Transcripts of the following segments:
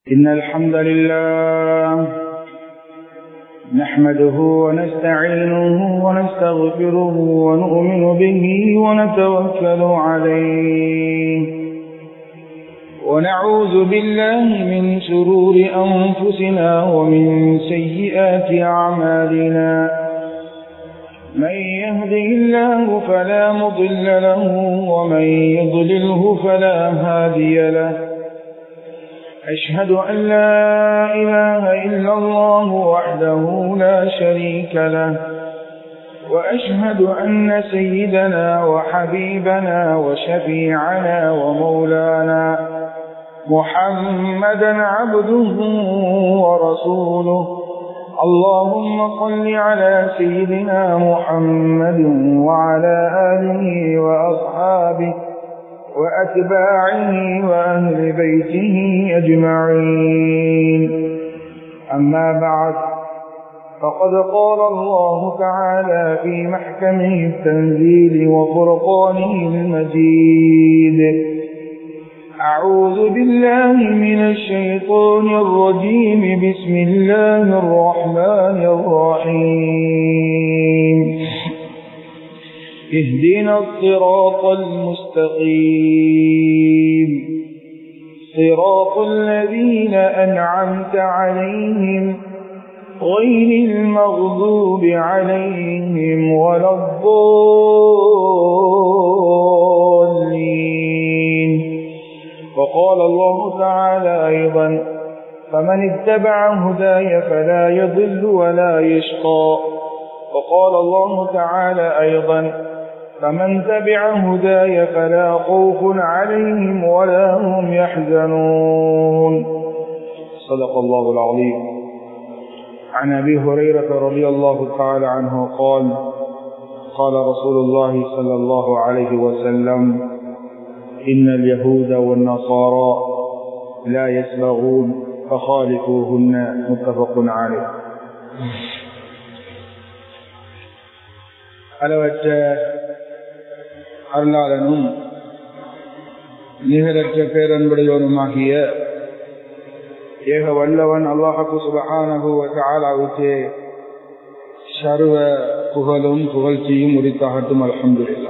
إن الحمد لله نحمده ونستعينه ونستغفره ونؤمن به ونتوكل عليه ونعوذ بالله من شرور أنفسنا ومن سيئات أعمالنا من يهده الله فلا مضل له ومن يضلله فلا هادي له أشهد أن لا إله إلا الله وحده لا شريك له وأشهد أن سيدنا وحبيبنا وشفيعنا ومولانا محمدا عبده ورسوله اللهم صل على سيدنا محمد وعلى آله وأصحابه وأتباعه وأهل بيته أجمعين أما بعد فقد قال الله تعالى في محكمه التنزيل وفرقانه المجيد أعوذ بالله من الشيطان الرجيم بسم الله الرحمن الرحيم اهدنا الصراط المستقيم صراط الذين أنعمت عليهم غير المغضوب عليهم ولا الضالين وقال الله تعالى أيضا فمن اتبع هداي فلا يضل ولا يشقى وقال الله تعالى أيضا فمن تبع هداي فلا خوف عليهم ولا هم يحزنون صدق الله العظيم عن أبي هريرة رضي الله تعالى عنه قال قال رسول الله صلى الله عليه وسلم إن اليهود والنصارى لا يسبغون فخالفوهن متفق عليه அளவற்ற அருளாளனும் நிகரற்ற பேரன்புடையவனுமாகிய ஏக வல்லவன் அல்லாஹு சுபஹானகுவற்கே சர்வ புகழும் புகழ்ச்சியும் உரித்தாகட்டும் அலமதுல்லா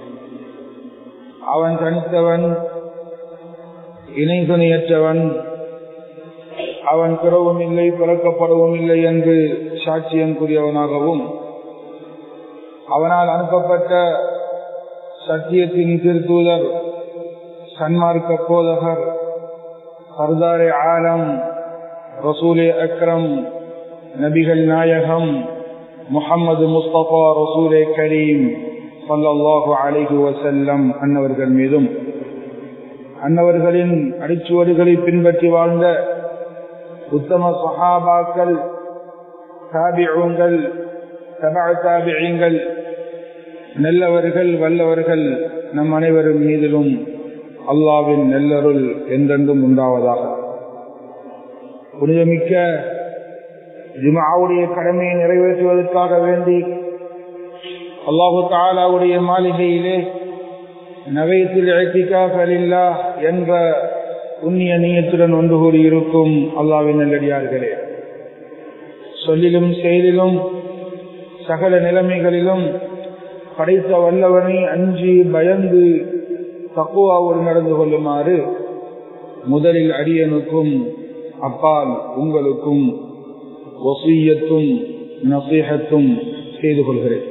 அவன் தனித்தவன் இணை துணையற்றவன் அவன் பிறவும் இல்லை பிறக்கப்படவும் இல்லை என்று சாட்சியம் கூறியவனாகவும் அவனால் அனுப்பப்பட்ட சத்தியத்தின் திருத்தூதர் சன்மார்க்க போதகர் சர்தாரே ஆலம் ரசூலே அக்ரம் நபிகள் நாயகம் முகமது முஸ்தபா ரசூலே கரீம் சல்லாஹு அலிஹு வசல்லம் அன்னவர்கள் மீதும் அன்னவர்களின் அடிச்சுவடுகளை பின்பற்றி வாழ்ந்த உத்தம சஹாபாக்கள் தாபிዑங்கள் தபா தாபியங்கள் நல்லவர்கள் வல்லவர்கள் நம் அனைவரும் மீதிலும் அல்லாவின் நெல்லருள் என்றென்றும் உண்டாவதாக புனிதமிக்க ஜுமாவுடைய கடமையை நிறைவேற்றுவதற்காக வேண்டி அல்லாஹு தாலாவுடைய மாளிகையிலே நகைத்தில் அழைத்திக்காகலில்லா என்ற புண்ணிய நீயத்துடன் ஒன்று கூடியிருக்கும் அல்லாவின் நல்லடியார்களே சொல்லிலும் செயலிலும் சகல நிலைமைகளிலும் படைத்த வல்லவனை அஞ்சி பயந்து தக்குவாவோடு நடந்து கொள்ளுமாறு முதலில் அடியனுக்கும் அப்பால் உங்களுக்கும் ஒசீயத்தும் நசீகத்தும் செய்து கொள்கிறேன்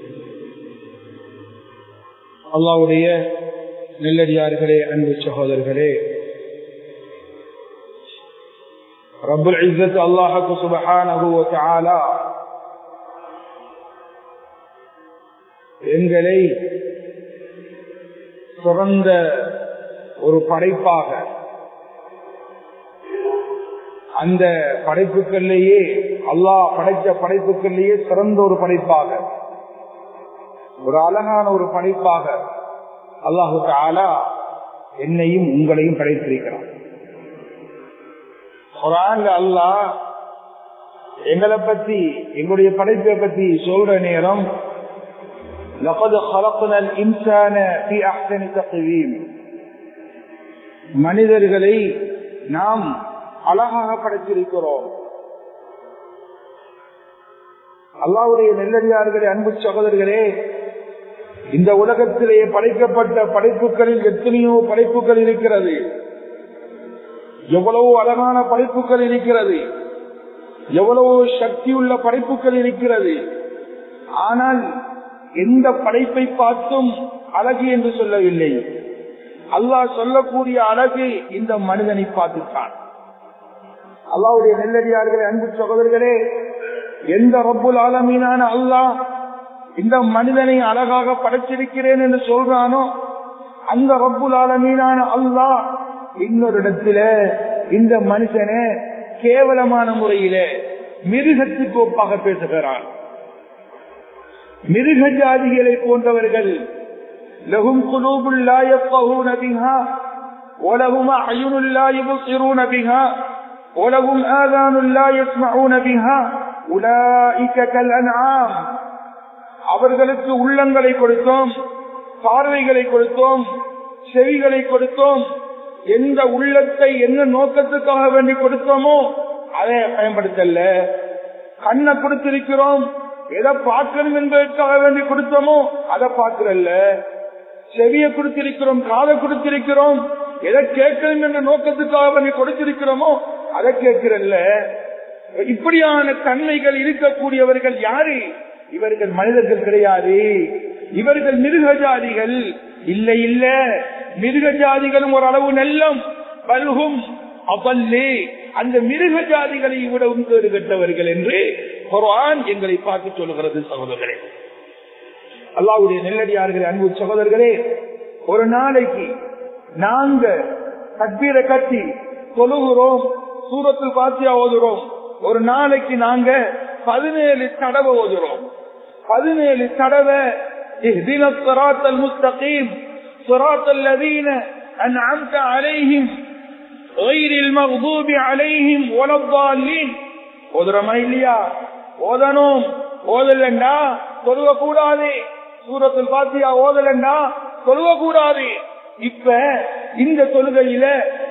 அல்லாவுடைய நெல்லடியார்களே அன்பு சகோதரர்களே ரபுல் இஸ்ஸத் அல்லாஹுக்கு சுபஹானஹு வ தஆலா எங்களை சிறந்த ஒரு படைப்பாக அந்த படைப்புகளிலேயே அல்லாஹ் படைத்த படைப்புகளிலேயே சிறந்த ஒரு படைப்பாக ஒரு அழகான ஒரு படைப்பாக அல்லாஹு ஆலா என்னையும் உங்களையும் படைத்திருக்கிறான் குரான்ல அல்லாஹ் எங்களை பத்தி எங்களுடைய படைப்பை பத்தி சொல்ற நேரம் لقد خلقنا الإنسان في أحسن تقويم மனிதர்களை நாம் அழகாக படைத்திருக்கிறோம் அல்லாவுடைய நெல்லடியார்களே அன்பு சகோதரர்களே இந்த உலகத்திலே படைக்கப்பட்ட படைப்புகளில் எத்தனையோ படைப்புகள் இருக்கிறது எவ்வளவு அழகான படைப்புகள் இருக்கிறது எவ்வளவு சக்தியுள்ள படைப்புகள் இருக்கிறது ஆனால் எந்த படைப்பை பார்த்தும் அழகு என்று சொல்லவில்லை அல்லாஹ் சொல்லக்கூடிய அழகு இந்த மனிதனை பார்த்துத்தான் அல்லாவுடைய நெல்லடியார்களே அன்பு சகோதரர்களே எந்த ரப்புல் ஆலமீனான அல்லாஹ் இந்த மனிதனை அழகாக படைச்சிருக்கிறேன் என்று சொல்றானோ அந்த ரப்புல் ஆலமீனான அல்லாஹ் இன்னொரு இடத்துல இந்த மனுஷனை கேவலமான முறையில மிருகத்துக்கு ஒப்பாக பேசுகிறான் மிருக ஜாதிகளை போன்றவர்கள் லகும் குலூபுல்லா يفقهون بها ولهم أعين لا يبصرون بها ولهم آذان لا يسمعون بها أولئك كالأنعام அவர்களுக்கு உள்ளங்களை கொடுத்தோம் பார்வைகளை கொடுத்தோம் செவிகளை கொடுத்தோம் எந்த உள்ளத்தை என்ன நோக்கத்துக்காக வேண்டி கொடுத்தோமோ அதை பயன்படுத்தல கண்ணை கொடுத்திருக்கிறோம் எதை பார்க்கணும் என்பதற்காக வேண்டி கொடுத்தோமோ அதை பார்க்கிறல்ல செவியை கொடுத்திருக்கிறோம் காதை கொடுத்திருக்கிறோம் எதை கேட்கணும் என்ற நோக்கத்துக்காக வேண்டி கொடுத்திருக்கிறோமோ அதை கேட்கிறல்ல இப்படியான தன்மைகள் இருக்கக்கூடியவர்கள் யாரு இவர்கள் மனிதர்கள் கிடையாது இவர்கள் மிருக ஜாதிகள் இல்லை இல்ல மிருக ஜாதிகளும் ஒரு அளவு நெல்லம் பல்கும் அவல்லே அந்த மிருக ஜாதிகளை விடவும் கேடு கெட்டவர்கள் என்று குரான் எங்களை பார்த்து சொல்லுகிறது சகோதரர்களே அல்லாவுடைய நெல்லடியார்களே அன்பு சகோதரர்களே ஒரு நாளைக்கு நாங்க தக்பீரை கட்டி தொழுகிறோம் சூரத்தில் பாத்தியா ஓதுறோம் ஒரு நாளைக்கு நாங்க பதினேழு தடவை ஓதுறோம் பதினேழு தடவை اهدنا الصراط المستقيم صراط الذين أنعمت عليهم غير المغضوب عليهم ولا الضالين ஓதுறமா இல்லையா ஓதணும் ஓதலண்டா தொழுவ கூடாது சூரத்தில் பாத்தியா ஓதலண்டா தொழுவ கூடாது இப்ப இந்த தொழுகையில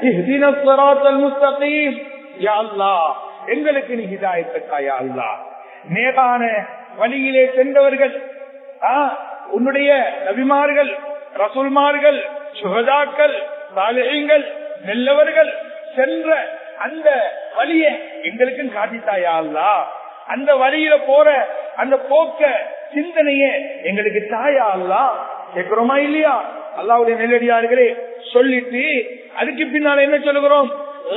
முஸ்தகீம் யா அல்லாஹ் எங்களுக்கு நீ ஹிதாயத்துக்காயா அல்லா நேரான வழியிலே சென்றவர்கள் உன்னுடைய நபிமார்கள் ரசூல்மார்கள் சுகதாக்கள் சாலைகள் நெல்லவர்கள் சென்ற அந்த வழிய எங்களுக்கும் காட்டித்தாயா அல்லா அந்த வழியில போற அந்த போக்க சிந்தனைய எங்களுக்கு தாயா அல்லா கேட்கிறோமா இல்லையா அல்லாவுடைய நெல்லடியார்களே சொல்லிட்டு அதுக்கு பின்னால என்ன சொல்லுகிறோம்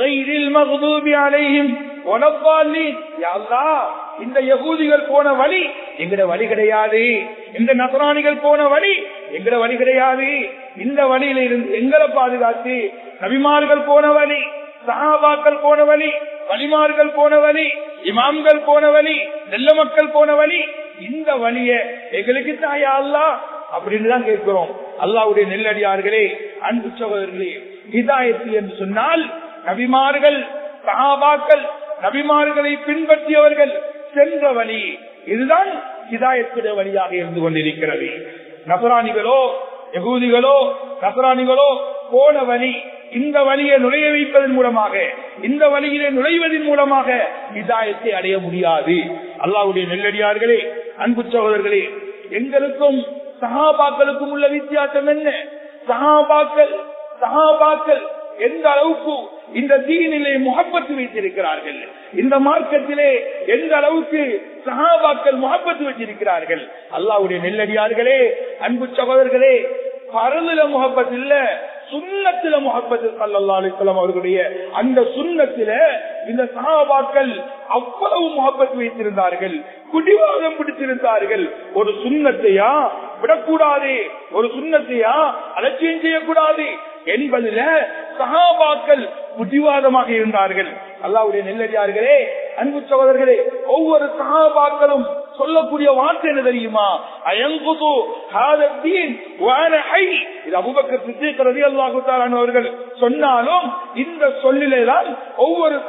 இந்த யகூதிகள் போன வழி எங்கட வழி கிடையாது இந்த நசராணிகள் போன வழி எங்கட வழி கிடையாது இந்த வழியில இருந்து எங்களை பாதுகாத்து நபிமார்கள் போன வழி சகாபாக்கள் போன வழி வழிமார்கள் போன வழி இமாம்கள் போன வழி நெல்ல மக்கள் போன வழி இந்த வழிய எங்களுக்கு தாயா அல்லா அப்படின்னு தான் கேட்கிறோம் அல்லாவுடைய நெல்லடியார்களே அன்பு சகோதரர்களே ஹிதாயத்து என்று சொன்னால் நபிமார்கள் சகாபாக்கள் நபிமார்களை பின்பற்றியவர்கள் சென்ற வழி இதுதான் ஹிதாயத்துடைய வழியாக இருந்து கொண்டிருக்கிறது நசராணிகளோ யகூதிகளோ நசராணிகளோ போன வழி இந்த வழியை நுழைய வைப்பதன் மூலமாக இந்த வழியிலே நுழைவதன் மூலமாக இதாயத்தை அடைய முடியாது அல்லாவுடைய நெல்லடியார்களே அன்பு சகோதரர்களே எங்களுக்கும் சகாபாக்களுக்கும் உள்ள வித்தியாசம் என்ன சகாபாக்கள் சகாபாக்கள் எந்த அளவுக்கு இந்த தீனிலே முகப்பத்து வைத்திருக்கிறார்கள் இந்த மார்க்கத்திலே எந்த அளவுக்கு சகாபாக்கள் முகப்பத்து வச்சிருக்கிறார்கள் அல்லாவுடைய நெல்லடியார்களே அன்பு சகோதரர்களே பரதுல முகப்பத் இல்ல சுண்ணத்தில முகப்பத்து சல்லா அலிஸ்லாம் அவர்களுடைய அந்த சுண்ணத்தில இந்த சகாபாக்கள் அவ்வளவு முகப்பத்து வைத்திருந்தார்கள் குடிவாதம் பிடித்திருந்தார்கள் ஒரு சுண்ணத்தையா விடக்கூடாது ஒரு சுண்ணத்தையா அலட்சியம் செய்யக்கூடாது என்பதில சகாபாக்கள் புத்திவாதமாக இருந்தார்கள் அல்லாவுடைய நெல்லடியார்களே அன்பு சகோதரர்களே ஒவ்வொரு சகாபாக்களும் சொல்லக்கூடிய வார்த்தை என்ன தெரியுமா அயங்குது ஹாதத்தீன் வான ஹை இது அபுபக்கர் சித்திக் ரலியல்லாஹு தஆலா அவர்கள் சொன்னாலும் இந்த சொல்லிலே தான் ஒவ்வொரு சஹாபா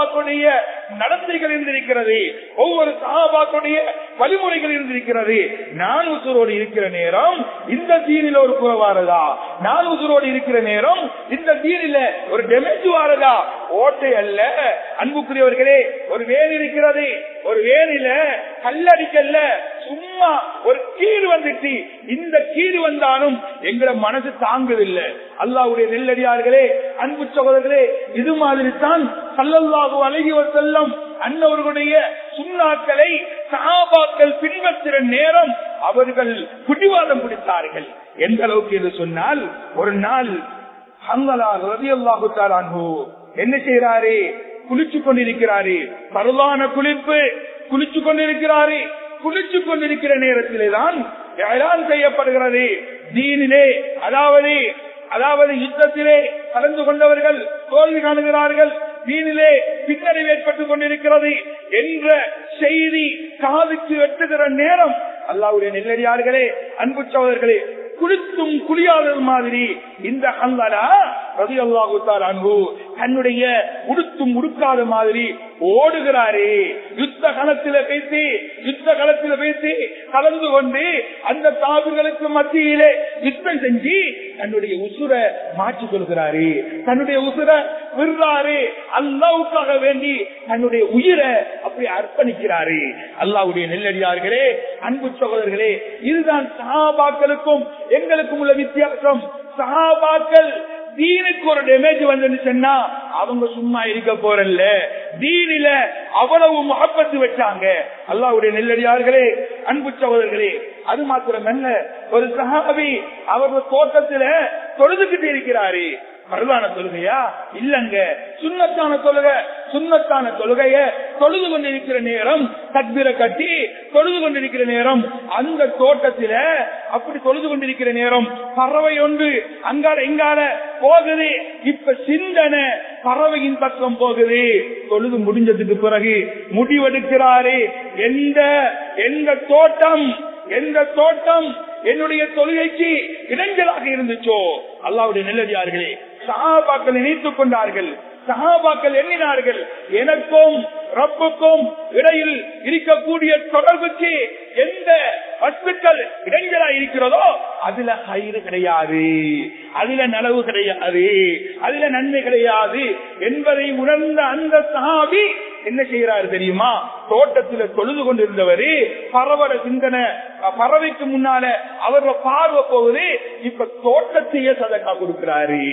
சஹாபாக்களுடைய நடத்தைகள் இருந்திருக்கிறது ஒவ்வொரு சஹாபாக்களுடைய வழிமுறைகள் இருந்திருக்கிறது நான் உசுரோடு இருக்கிற நேரம் இந்த தீனில ஒரு குறவாரதா நான் உசுரோடு இருக்கிற நேரம் இந்த தீனில ஒரு டெமேஜ் வாரதா ஓட்டை அல்ல அன்புக்குரியவர்களே ஒரு வேன் இருக்கிறது ஒரு வேனில கல்லடிக்கல்ல சும்மா ஒரு கீழ் வந்துச்சு இந்த கீழ் வந்தாலும் எங்களை மனசு தாங்குதில்லை அல்லாவுடைய நெல்லடியார்களே அன்பு சகோதரர்களே இது மாதிரி தான் சல்லல்லாஹு அழகி செல்லம் அன்னவர்களுடைய சுண்ணாக்களை சஹாபாக்கள் பின்பற்றுற நேரம் அவர்கள் பிடிவாதம் பிடித்தார்கள் எந்த அளவுக்கு என்று சொன்னால் ஒரு நாள் ஹங்கலா ரவி அல்லாஹு என்ன செய்யறாரு குளிச்சு கொண்டிருக்கிறாரு பரவான குளிப்பு குளிச்சு கொண்டிருக்கிறாரு குளிச்சு கொண்டிருக்கிற நேரத்திலே தான் ஏலான் செய்யப்படுகிறது தீனிலே அதாவது அதாவது யுத்தத்திலே கலந்து கொண்டவர்கள் தோல்வி காணுகிறார்கள் தீனிலே பின்னடைவு ஏற்பட்டுக் கொண்டிருக்கிறது என்ற செய்தி காதுக்கு எட்டுகிற நேரம் அல்லாவுடைய நெல்லடியார்களே அன்பு சோதர்களே குளித்தும் குளியாத மாதிரி இந்த ஹல்லலா ரதி அல்லாஹு அன்பு தன்னுடைய உடுத்தும் உடுக்காத மாதிரி ஓடுகிறாரே யுத்த களத்தில பேசி யுத்த களத்தில பேசி கலந்து கொண்டு அந்த தாவுகளுக்கு மத்தியிலே யுத்தம் செஞ்சு தன்னுடைய உசுர மாற்றிக் கொள்கிறாரு தன்னுடைய உசுர விடுறாரு அல்லாவுக்காக வேண்டி தன்னுடைய உயிரை அப்படி அர்ப்பணிக்கிறாரு அல்லாவுடைய நெல்லடியார்களே அன்பு சகோதரர்களே இதுதான் சஹாபாக்களுக்கும் எங்களுக்கும் உள்ள வித்தியாசம் சஹாபாக்கள் தீனுக்கு ஒரு டேமேஜ் வந்து சொன்னா அவங்க சும்மா இருக்க போறல்ல தீனில அவ்வளவு முகப்பத்து வச்சாங்க அல்லாவுடைய நெல்லடியார்களே அன்பு சகோதரர்களே அது மாத்திரமல்ல ஒரு சஹாபி அவர்கள் தோட்டத்துல தொழுதுகிட்டு இருக்கிறாரு பரவான தொழுகையா இல்லங்க சுண்ணத்தான தொழுகை சுண்ணத்தான தொழுகைய தொழுது கொண்டிருக்கிற நேரம் தக்பீர கட்டி தொழுது கொண்டிருக்கிற நேரம் அந்த தோட்டத்தில அப்படி தொழுது கொண்டிருக்கிற நேரம் பறவை ஒன்று அங்கால எங்கால போகுது இப்ப சிந்தனை பறவையின் பக்கம் போகுது தொழுது முடிஞ்சதுக்கு பிறகு முடிவெடுக்கிறாரு எந்த எந்த தோட்டம் எந்த தோட்டம் என்னுடைய தொழுகைக்கு இடைஞ்சலாக இருந்துச்சோ அல்லாவுடைய நெல்லடியார்களே சஹாபாக்கள் நினைத்துக் கொண்டார்கள் சஹாபாக்கள் எண்ணினார்கள் எனக்கும் ரப்புக்கும் இடையில் இருக்கக்கூடிய தொடர்புக்கு எந்த வஸ்துக்கள் இடைஞ்சலா இருக்கிறதோ அதுல கயிறு கிடையாது அதுல நலவு கிடையாது அதுல நன்மை கிடையாது என்பதை உணர்ந்த அந்த சஹாபி என்ன செய்யறாரு தெரியுமா தோட்டத்துல தொழுது கொண்டிருந்தவரு பறவட சிந்தனை பறவைக்கு முன்னால அவரோட பார்வை போகுது இப்ப தோட்டத்தையே சதக்கா கொடுக்கிறாரு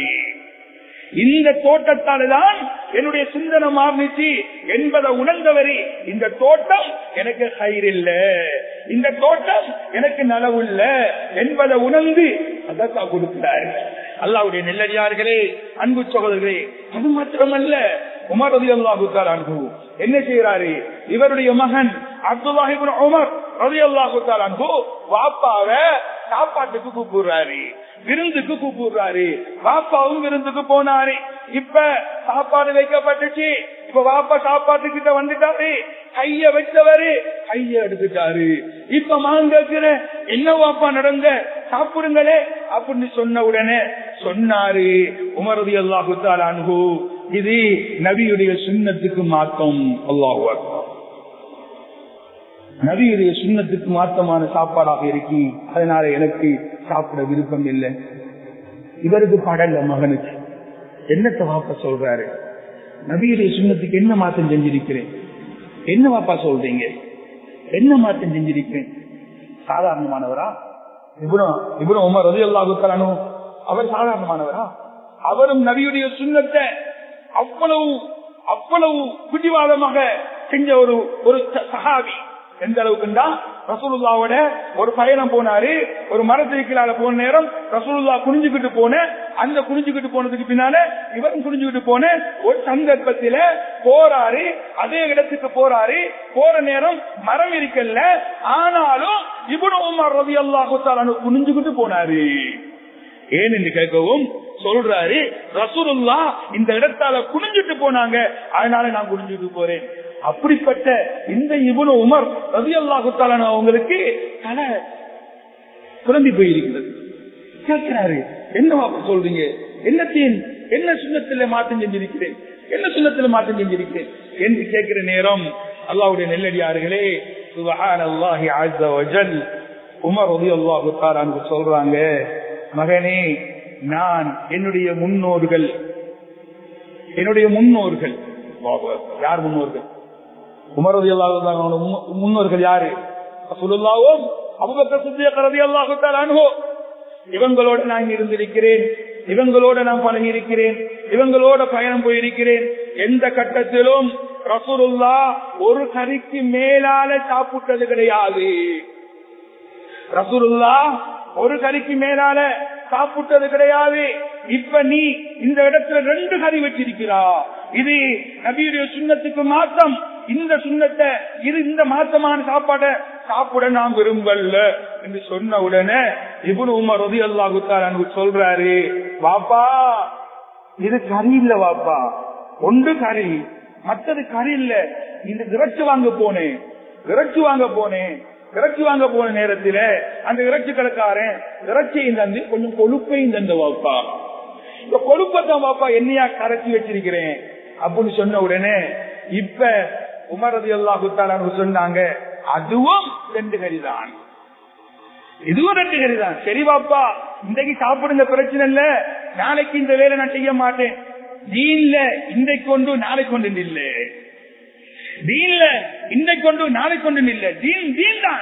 இந்த தோட்டத்தால்தான் என்னுடைய சிந்தனை மாறிச்சு என்பதை உணர்ந்தவரு இந்த தோட்டம் எனக்கு கயிறு இல்ல இந்த தோட்டம் எனக்கு நலவு இல்ல என்பதை உணர்ந்து அதற்கா கொடுக்கிறாரு அல்லாவுடைய நெல்லடியார்களே அன்பு சகோதரர்களே அது மாத்திரமல்ல உமர் ரதி அல்லாஹு அன்பு என்ன செய்யறாரு இவருடைய மகன் அப்துல்லாஹிபின் உமர் ரதி அல்லாஹு அன்பு வாப்பாவ சாப்பாட்டுக்கு கூப்பிடுறாரு விருந்துக்கு கூப்பிடுறாரு பாப்பாவும் விருந்துக்கு போனாரு இப்ப சாப்பாடு வைக்கப்பட்டுச்சு இப்ப பாப்பா சாப்பாட்டு கிட்ட வந்துட்டாரு கைய வச்சவரு கைய எடுத்துட்டாரு இப்ப மான் கேட்கிற என்ன வாப்பா நடந்த சாப்பிடுங்களே அப்படின்னு சொன்ன உடனே சொன்னாரு உமரதி அல்லாஹு அன்பு இது நபியுடைய சுண்ணத்துக்கு மாத்தம் அல்லாஹு நபியுடைய சுண்ணத்துக்கு மாத்தமான சாப்பாடாக இருக்கி அதனால எனக்கு சாப்பிட விருப்பம் இல்லை இவருக்கு படல மகனுக்கு என்னத்தை வாப்பா சொல்றாரு நபியுடைய சுண்ணத்துக்கு என்ன மாற்றம் செஞ்சிருக்கிறேன் என்ன வாப்பா சொல்றீங்க என்ன மாற்றம் செஞ்சிருக்கிறேன் சாதாரணமானவரா இவரும் இவரும் உமர் ரதி அல்லாஹு அவர் சாதாரணமானவரா அவரும் நபியுடைய சுண்ணத்தை அவ்வளவு அவ்வளவு பிடிவாதமாக செஞ்ச ஒரு ஒரு சகாவி எந்த அளவுக்குண்டா ரசூலுல்லாவோட ஒரு பயணம் போனாரு ஒரு மரத்திற்கால போன நேரம் ரசூலுல்லா குனிஞ்சுக்கிட்டு போன அந்த குனிஞ்சுக்கிட்டு போனதுக்கு பின்னால இவரும் குனிஞ்சுக்கிட்டு போன ஒரு சந்தர்ப்பத்தில போறாரு அதே இடத்துக்கு போறாரு போற நேரம் மரம் இருக்கல்ல ஆனாலும் இவனு உமர் ரவி அல்லாஹு குனிஞ்சுக்கிட்டு போனாரு ஏன் என்று கேட்கவும் சொல்றாரு ரசூலுல்லா இந்த இடத்தால குனிஞ்சிட்டு போனாங்க அதனால நான் குனிஞ்சிட்டு போறேன் அப்படிப்பட்ட இந்த இவனு உமர் ரவி அல்லாஹுத்தாலான அவங்களுக்கு தலை குழம்பி போயிருக்கிறது கேட்கிறாரு என்ன வாப்பா சொல்றீங்க என்னத்தையும் என்ன சுண்ணத்துல மாற்றம் செஞ்சிருக்கிறேன் என்ன சுண்ணத்துல மாற்றம் செஞ்சிருக்கேன் என்று கேட்கிற நேரம் அல்லாவுடைய நெல்லடியார்களே சுபஹான் அல்லாஹி ஆஜல் உமர் உதவி அல்லாஹு தாரான்னு சொல்றாங்க மகனே நான் என்னுடைய முன்னோர்கள் என்னுடைய முன்னோர்கள் யார் முன்னோர்கள் உமர் ரதி அல்லாஹு முன்னோர்கள் யாரு ரசூலுல்லாவும் அபூபக்கர் சித்திக் ரலியல்லாஹு தஆலா அன்ஹு இவங்களோட நான் இருந்திருக்கிறேன் இவங்களோட நான் பழகி இருக்கிறேன் இவங்களோட பயணம் போயிருக்கிறேன் எந்த கட்டத்திலும் ரசூலுல்லா ஒரு கறிக்கு மேலால சாப்பிட்டது கிடையாது ரசூலுல்லா ஒரு கறிக்கு மேலால சாப்பிட்டது கிடையாது இப்ப நீ இந்த இடத்துல ரெண்டு கறி வச்சிருக்கிறா இது நபியுடைய சுண்ணத்துக்கு மாற்றம் இந்த சுண்ணத்தை இது இந்த மாற்றமான சாப்பாட்டை சாப்பிட நான் விரும்பல என்று சொன்ன உடனே இபுன் உமர் ரதி அல்லாஹு சொல்றாரு வாப்பா இது கறி இல்ல வாப்பா ஒன்று கறி மற்றது கறி இல்ல இந்த இறைச்சி வாங்க போனேன் இறைச்சி வாங்க போனேன் இறைச்சி வாங்க போன நேரத்துல அந்த இறைச்சி கடைக்காரன் இறைச்சியும் தந்து கொஞ்சம் கொழுப்பையும் தந்த வாப்பா இந்த கொழுப்பத்தான் வாப்பா என்னையா கரைச்சி வச்சிருக்கிறேன் அப்படின்னு சொன்ன உடனே இப்ப உமரது அல்லாஹு சொன்னாங்க அதுவும் ரெண்டு கறிதான் இதுவும் ரெண்டு கறிதான் சரி வாப்பா இன்றைக்கு சாப்பிடுங்க பிரச்சனை இல்ல நாளைக்கு இந்த வேலை நான் செய்ய மாட்டேன் தீன்ல இன்றைக்கு கொண்டு நாளைக்கு கொண்டு இல்ல தீன்ல இன்றைக்கு கொண்டு நாளைக்கு கொண்டு இல்ல தீன் தீன் தான்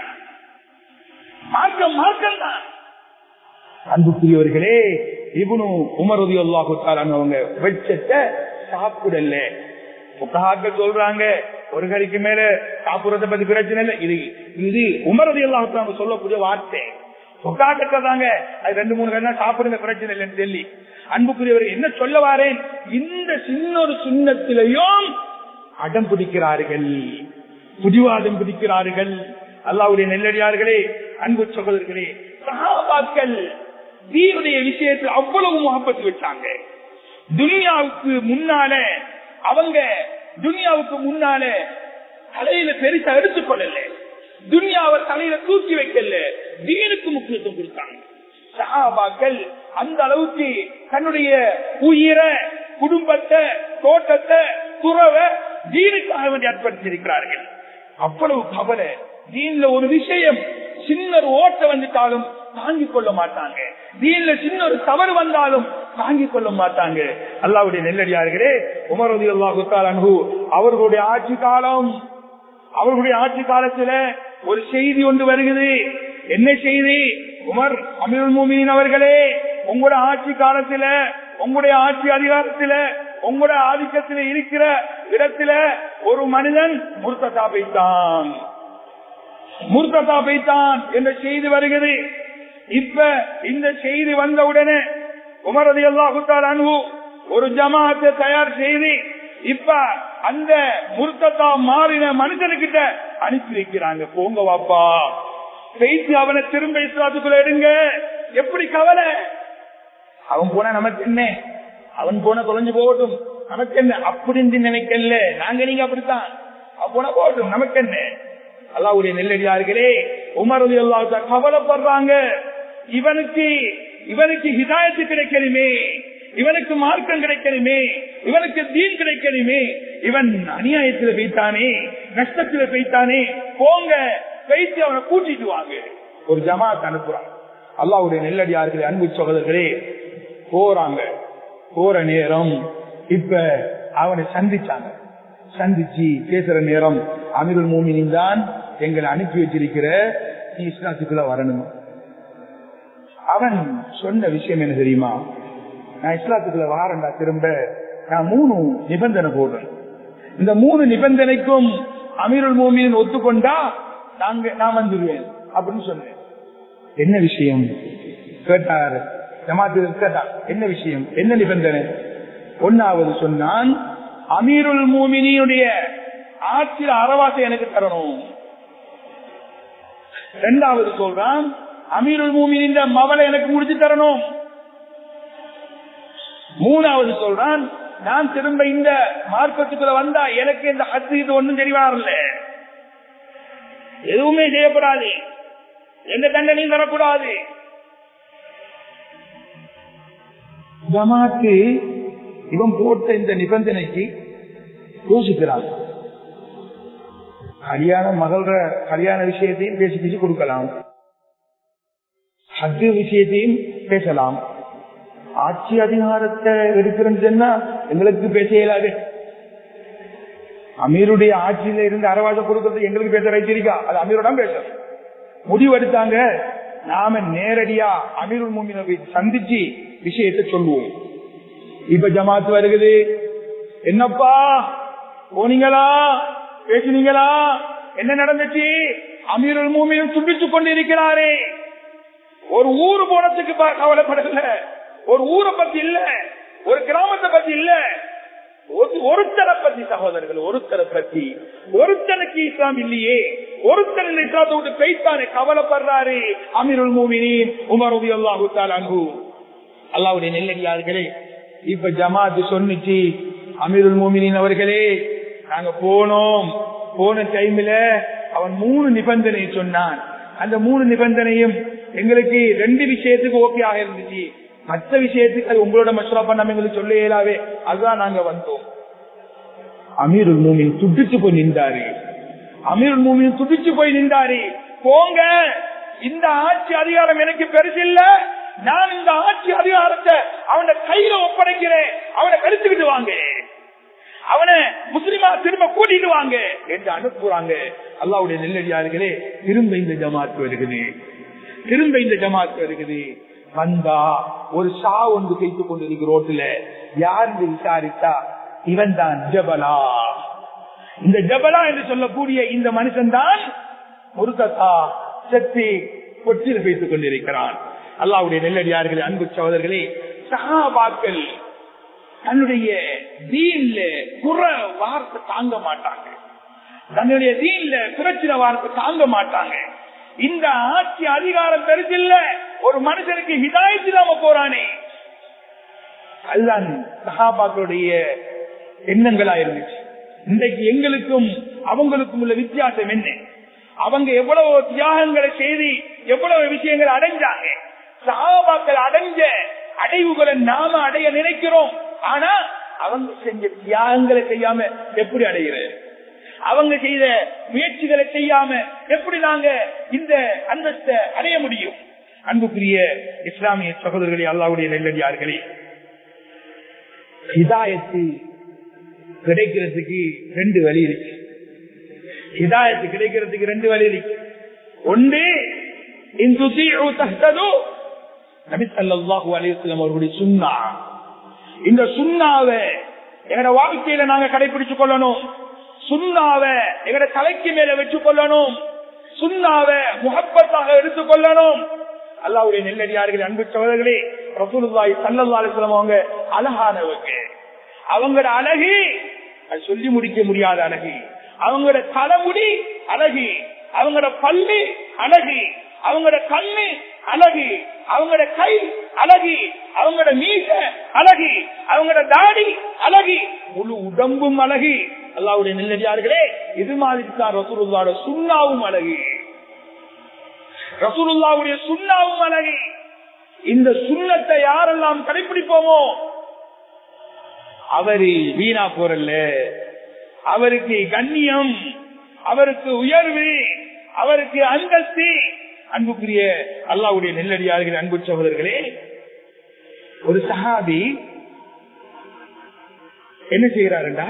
மார்க்கம் மார்க்கம் தான் அன்புக்குரியவர்களே இவனு உமரதி அல்லாஹு அவங்க வெச்சத்தை சாப்பிடல புத்தகாக்கள் சொல்றாங்க ஒரு கறிக்கு மேல சாப்பிடுறத பத்தி பிரச்சனை இல்லை இது இது உமரதி அல்லாஹு சொல்லக்கூடிய வார்த்தை புத்தகாக்கள் அது ரெண்டு மூணு கறி சாப்பிடுங்க பிரச்சனை இல்லைன்னு சொல்லி அன்புக்குரியவர் என்ன சொல்ல வாரேன் இந்த சின்ன ஒரு சின்னத்திலையும் அடம் பிடிக்கிறார்கள் புதிவாதம் பிடிக்கிறார்கள் அல்லாவுடைய நெல்லடியார்களே அன்பு சகோதரர்களே சகாபாக்கள் தீனுடைய விஷயத்தில் அவ்வளவு முகப்பட்டு வச்சாங்க துனியாவுக்கு முன்னால அவங்க துனியாவுக்கு முன்னால தலையில பெருசா எடுத்துக்கொள்ளல துனியாவை தலையில தூக்கி வைக்கல தீனுக்கு முக்கியத்துவம் கொடுத்தாங்க சகாபாக்கள் அந்த அளவுக்கு தன்னுடைய உயிரை குடும்பத்தை தோட்டத்தை துறவை தீனுக்காக வேண்டி அர்ப்பணித்திருக்கிறார்கள் அவ்வளவு கவலை தீன்ல ஒரு விஷயம் சின்ன ஒரு ஓட்ட வந்துட்டாலும் தாங்கிக் கொள்ள மாட்டாங்க தீன்ல சின்ன ஒரு தவறு வந்தாலும் தாங்கிக் கொள்ள மாட்டாங்க அல்லாவுடைய நெல்லடியார்களே உமரதி அல்லாஹு அன்பு அவர்களுடைய ஆட்சி காலம் அவர்களுடைய ஆட்சி காலத்துல ஒரு செய்தி ஒன்று வருகிறது என்ன செய்தி உமர் அமீர் மூமின் அவர்களே உங்களுடைய ஆட்சி காலத்துல உங்களுடைய ஆட்சி அதிகாரத்துல உங்களுடைய ஆதிக்கத்தில் இருக்கிற இடத்துல ஒரு மனிதன் முர்த்ததா வைத்தான் முர்த்ததா வைத்தான் என்ற செய்தி வருகிறது இப்ப இந்த செய்தி வந்தவுடனே உமரதி அல்லாஹுத்தால் அன்பு ஒரு ஜமாத்தை தயார் செய்து இப்ப அந்த முர்த்ததா மாறின மனுஷனுக்கிட்ட அனுப்பி வைக்கிறாங்க போங்க வாப்பா பேசி அவனை திரும்ப இஸ்லாத்துக்குள்ள எடுங்க எப்படி கவலை அவன் போனா நமக்கு என்ன அவன் போன தொலைஞ்சு போகட்டும் நமக்கு என்ன அப்படின்னு நினைக்கல நாங்க நீங்க அப்படித்தான் அவன் போன போகட்டும் நமக்கு என்ன அல்லாவுடைய நெல்லடியார்களே உமரது எல்லா கவலைப்படுறாங்க இவனுக்கு இவனுக்கு ஹிதாயத்து கிடைக்கணுமே இவனுக்கு மார்க்கம் கிடைக்கணுமே இவனுக்கு தீன் கிடைக்கணுமே இவன் அநியாயத்துல பெய்தானே நஷ்டத்துல பெய்தானே போங்க பேசி அவனை கூட்டிட்டு வாங்க ஒரு ஜமாத் அனுப்புறான் அல்லாவுடைய நெல்லடியார்களே அன்பு சகோதரர்களே போறாங்க போற நேரம் இப்ப அவனை சந்திச்சாங்க சந்திச்சு பேசுற நேரம் அமீருல் மோமினின் தான் எங்களை அனுப்பி வச்சிருக்கிற நீ இஸ்லாத்துக்குள்ள வரணும் அவன் சொன்ன விஷயம் என்ன தெரியுமா நான் இஸ்லாத்துக்குள்ள வாரண்டா திரும்ப நான் மூணு நிபந்தனை போடுறேன் இந்த மூணு நிபந்தனைக்கும் அமீருல் மோமின் ஒத்துக்கொண்டா நாங்க நான் வந்துடுவேன் அப்படின்னு சொன்னேன் என்ன விஷயம் கேட்டார் ஜமாத்து கேட்டார் என்ன விஷயம் என்ன நிபந்தனை ஒன்னாவது சொன்னான் அமீருல் மூமினியுடைய ஆட்சியில் அறவாசை எனக்கு தரணும் இரண்டாவது சொல்றான் அமீருல் மூமினின் மவளை எனக்கு முடிச்சு தரணும் மூணாவது சொல்றான் நான் திரும்ப இந்த மார்க்கத்துக்குள்ள வந்தா எனக்கு இந்த அத்து இது ஒன்றும் தெரியவாரில்ல எதுவுமே செய்யப்படாது எந்த தண்டனையும் தரக்கூடாது ஜமாத்து இவன் போட்ட இந்த நிபந்தனைக்கு யோசிக்கிறான் கல்யாண மகள கல்யாண விஷயத்தையும் பேசி பேசி கொடுக்கலாம் ஹஜ்ஜு விஷயத்தையும் பேசலாம் ஆட்சி அதிகாரத்தை எடுக்கிறேன்னு சொன்னா எங்களுக்கு பேச இயலாது அமீருடைய ஆட்சியில இருந்து அரவாச கொடுக்கறது எங்களுக்கு பேச ரைத்திருக்கா அது அமீரோட பேசுறோம் முடிவெடுத்தாங்க நாம நேரடியா அமீருல் மூமினை சந்திச்சு விஷயத்தை சொல்லுவோம் இப்ப ஜமாத்து வருகுது என்னப்பா போனீங்களா பேசினீங்களா என்ன நடந்துச்சு அமீருல் மூமியும் துண்டிச்சு கொண்டு இருக்கிறாரே ஒரு ஊரு போனதுக்கு கவலைப்படல ஒரு ஊரை பத்தி இல்ல ஒரு கிராமத்தை பத்தி இல்ல ஒருத்தரை பத்தி சகோதரர்கள் ஒருத்தரை பத்தி ஒருத்தனுக்கு இஸ்லாம் இல்லையே ஒருத்தர் இஸ்லாத்தை விட்டு பேய்த்தானே கவலைப்படுறாரு அமீருல் மூமினின் உமர் உபி அல்லாஹு அன்பு அல்லாவுடைய நெல்லடியார்களே இப்ப ஜமாத்து சொன்னிச்சு அமீருல் மூமினின் அவர்களே நாங்க போனோம் போன டைம்ல அவன் மூணு நிபந்தனை சொன்னான் அந்த மூணு நிபந்தனையும் எங்களுக்கு ரெண்டு விஷயத்துக்கு ஓகே ஆக இருந்துச்சு மற்ற விஷயத்துக்கு அது உங்களோட மசூரா பண்ணாம எங்களுக்கு சொல்ல இயலாவே அதுதான் நாங்க வந்தோம் அமீருல் மூமின் துடிச்சு போய் நின்றாரு அமீருல் மூமின் துடிச்சு போய் நின்றாரு போங்க இந்த ஆட்சி அதிகாரம் எனக்கு பெருசு இல்ல நான் இந்த ஆட்சி அதிகாரத்தை அவன கையில ஒப்படைக்கிறேன் அவனை கருத்துக்கிட்டு வாங்க அவனை முஸ்லிமா திரும்ப கூட்டிட்டு வாங்க என்று அனுப்புறாங்க அல்லாவுடைய நெல்லடியார்களே திரும்ப இந்த ஜமாத் வருகிறது திரும்ப இந்த ஜமாத் வருகிறது வந்தா ஒரு சா ஒன்று கைத்துக் கொண்டிருக்கிற ரோட்டில் யார் என்று விசாரித்தா இவன் தான் ஜபலா இந்த ஜபலா என்று சொல்லக்கூடிய இந்த மனுஷன் தான் முருகத்தா சக்தி கொச்சில் வைத்துக் கொண்டிருக்கிறான் அல்லாவுடைய நெல்லடியார்களே அன்பு சகோதரர்களே சகாபாக்கள் தன்னுடைய தீன்ல புற வார்த்தை தாங்க மாட்டாங்க தன்னுடைய தீன்ல பிரச்சனை வார்த்தை தாங்க மாட்டாங்க இந்த ஆட்சி அதிகாரம் பெருசில்ல ஒரு மனுஷனுக்கு ஹிதாயத்து நாம போறானே அதுதான் சகாபாக்களுடைய எண்ணங்களா இருந்துச்சு இன்றைக்கு எங்களுக்கும் அவங்களுக்கும் உள்ள வித்தியாசம் என்ன அவங்க எவ்வளவு தியாகங்களை செய்து எவ்வளவு விஷயங்களை அடைஞ்சாங்க சகாபாக்கள் அடைஞ்ச அடைவுகளை நாம அடைய நினைக்கிறோம் ஆனா அவங்க செஞ்ச தியாகங்களை செய்யாம எப்படி அடைகிறது அவங்க செய்த முயற்சிகளை செய்யாம எப்படி நாங்க இந்த அந்தஸ்தை அடைய முடியும் அன்புக்குரிய இஸ்லாமிய சகோதரர்களே அல்லாவுடைய நெல்லடியார்களே ஹிதாயத்து கிடைக்கிறதுக்கு ரெண்டு வழி இருக்கு ஹிதாயத்து கிடைக்கிறதுக்கு ரெண்டு வழி இருக்கு ஒன்று அவர்களுடைய சுண்ணா இந்த சுண்ணாவை எங்கட வாழ்க்கையில நாங்க கடைபிடிச்சு கொள்ளணும் சுண்ணாவ எங்கட தலைக்கு மேல வச்சு கொள்ளணும் சுண்ணாவ முகப்பத்தாக எடுத்துக் கொள்ளணும் அல்லாவுடைய நெல்லடியார்கள் அன்பு சகோதரர்களே ரசூலுல்லாய் சல்லல்லாஸ்லம் அவங்க அழகானவங்க அவங்களோட அழகு அது சொல்லி முடிக்க முடியாத அழகு அவங்களோட தலைமுடி அழகு அவங்களோட பல்லு அழகு அவங்களோட கண்ணு அழகு அவங்களோட கை அழகு அவங்களோட மீச அழகு அவங்களோட தாடி அழகு முழு உடம்பும் அழகு அல்லாவுடைய நெல்லடியார்களே இது மாதிரி தான் ரசூலுல்லாவோட சுண்ணாவும் அழகு ரசூலுல்லாவுடைய சுண்ணாவும் அழகு இந்த சுண்ணத்தை யாரெல்லாம் கடைபிடிப்போமோ அவரு வீணா போறல்ல அவருக்கு கண்ணியம் அவருக்கு உயர்வு அவருக்கு அந்தஸ்து அன்புக்குரிய அல்லாவுடைய நெல்லடியார்கள் அன்பு சகோதரர்களே ஒரு சஹாபி என்ன செய்யறாருண்டா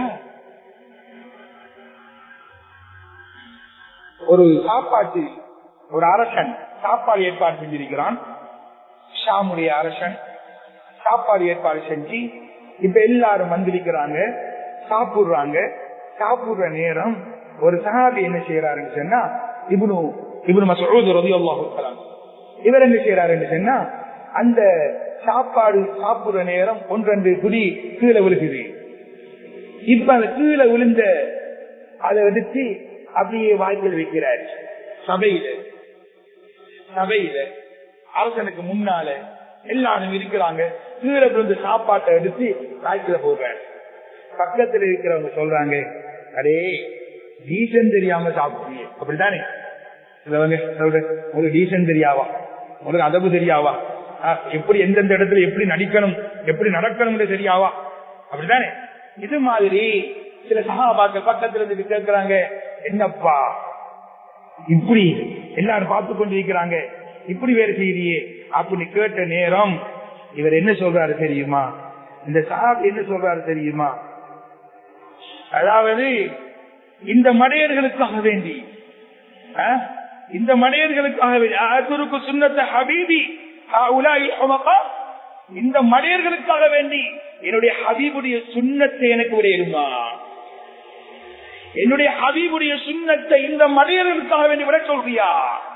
ஒரு சாப்பாட்டு ஒரு அரசன் சாப்பாடு ஏற்பாடு செஞ்சிருக்கிறான் ஷாமுடைய அரசன் சாப்பாடு ஏற்பாடு செஞ்சு இப்ப எல்லாரும் வந்திருக்கிறாங்க சாப்பிடுறாங்க சாப்பிடுற நேரம் ஒரு சஹாபி என்ன செய்யறாருன்னு சொன்னா இவனு இவனு மசூத் ரவி அல்லாஹு இவர் என்ன செய்யறாருன்னு சொன்னா அந்த சாப்பாடு சாப்பிடுற நேரம் ஒன்றெண்டு குடி கீழே விழுகுது இப்ப அந்த கீழே விழுந்த அதை எடுத்து அப்படியே வாய்ப்பில் வைக்கிறார் சபையில சபையில அரசனுக்கு முன்னால எல்லாரும் இருக்கிறாங்க கீழே விழுந்த சாப்பாட்டை எடுத்து வாய்க்கில போடுறாரு பக்கத்துல இருக்கிறவங்க சொல்றாங்க அடே டீசன் தெரியாம சாப்பிடுறீங்க அப்படித்தானே ஒரு டீசன் தெரியாவா ஒரு அதவு தெரியாவா எப்படி எந்தெந்த இடத்துல எப்படி நடிக்கணும் எப்படி நடக்கணும் தெரியாவா அப்படித்தானே இது மாதிரி சில சகாபாக்கள் பக்கத்துல இருந்து கேட்கிறாங்க என்னப்பா இப்படி எல்லாரும் பார்த்து கொண்டிருக்கிறாங்க இப்படி வேற செய்தியே அப்படி கேட்ட நேரம் இவர் என்ன சொல்றாரு தெரியுமா இந்த சஹாப் என்ன சொல்றாரு தெரியுமா அதாவது இந்த மடையர்களுக்காக வேண்டி அஹ், இந்த மடையர்களுக்காக வேண்டி அசுருக்கு சுண்ணத்த ஹபீபி ஹாஉலாஇ ஹுமகா, இந்த மடையர்களுக்காக வேண்டி என்னுடைய ஹபீபுடைய சுண்ணத்தை எனக்கு விடையிடுமா என்னுடைய ஹபீபுடைய சுண்ணத்தை இந்த மடையர்களுக்காக வேண்டி விட சொல்றியா